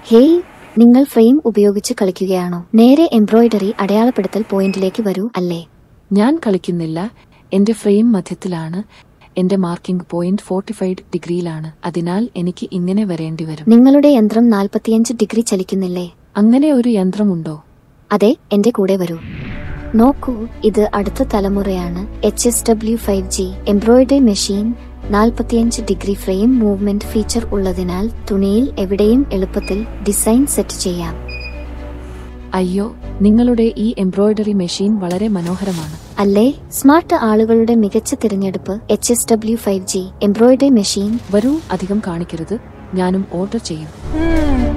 Hey നിങ്ങൾ frame ഉപയോഗിച്ച് കളിക്കുകയാണോ നേരെ എംബ്രോയിഡറി അടയാളപ്പെടുത്തൽ പോയിന്റിലേക്ക് വരൂ അല്ലേ ഞാൻ കളിക്കുന്നില്ല എന്റെ ഫ്രെയിം മധ്യത്തിലാണ് എന്റെ മാർക്കിംഗ് പോയിന്റ് ഫോർട്ടിഫൈഡ് ഡിഗ്രിയിലാണ് അതിനാൽ എനിക്ക് ഇങ്ങനെ വരേണ്ടി വരും നിങ്ങളുടെ യന്ത്രം നാൽപ്പത്തിയഞ്ച് ഡിഗ്രി ചലിക്കുന്നില്ലേ അങ്ങനെ ഒരു യന്ത്രമുണ്ടോ അതെ എന്റെ കൂടെ വരൂ നോക്കൂ ഇത് അടുത്ത തലമുറയാണ് H S W five G embroidery machine നാൽപ്പത്തിയഞ്ച് ഡിഗ്രി ഫ്രെയിം മൂവ്മെന്റ് ഫീച്ചർ ഉള്ളതിനാൽ തുണിയിൽ എവിടെയും എളുപ്പത്തിൽ ഡിസൈൻ സെറ്റ് ചെയ്യാം അയ്യോ നിങ്ങളുടെ ഈ എംബ്രോയിഡറി മെഷീൻ വളരെ മനോഹരമാണ് അല്ലേ സ്മാർട്ട് ആളുകളുടെ മികച്ച തിരഞ്ഞെടുപ്പ് H S W five G embroidery machine വരൂ അധികം കാണിക്കരുത് ഞാനും ഓർഡർ ചെയ്യും Hmm.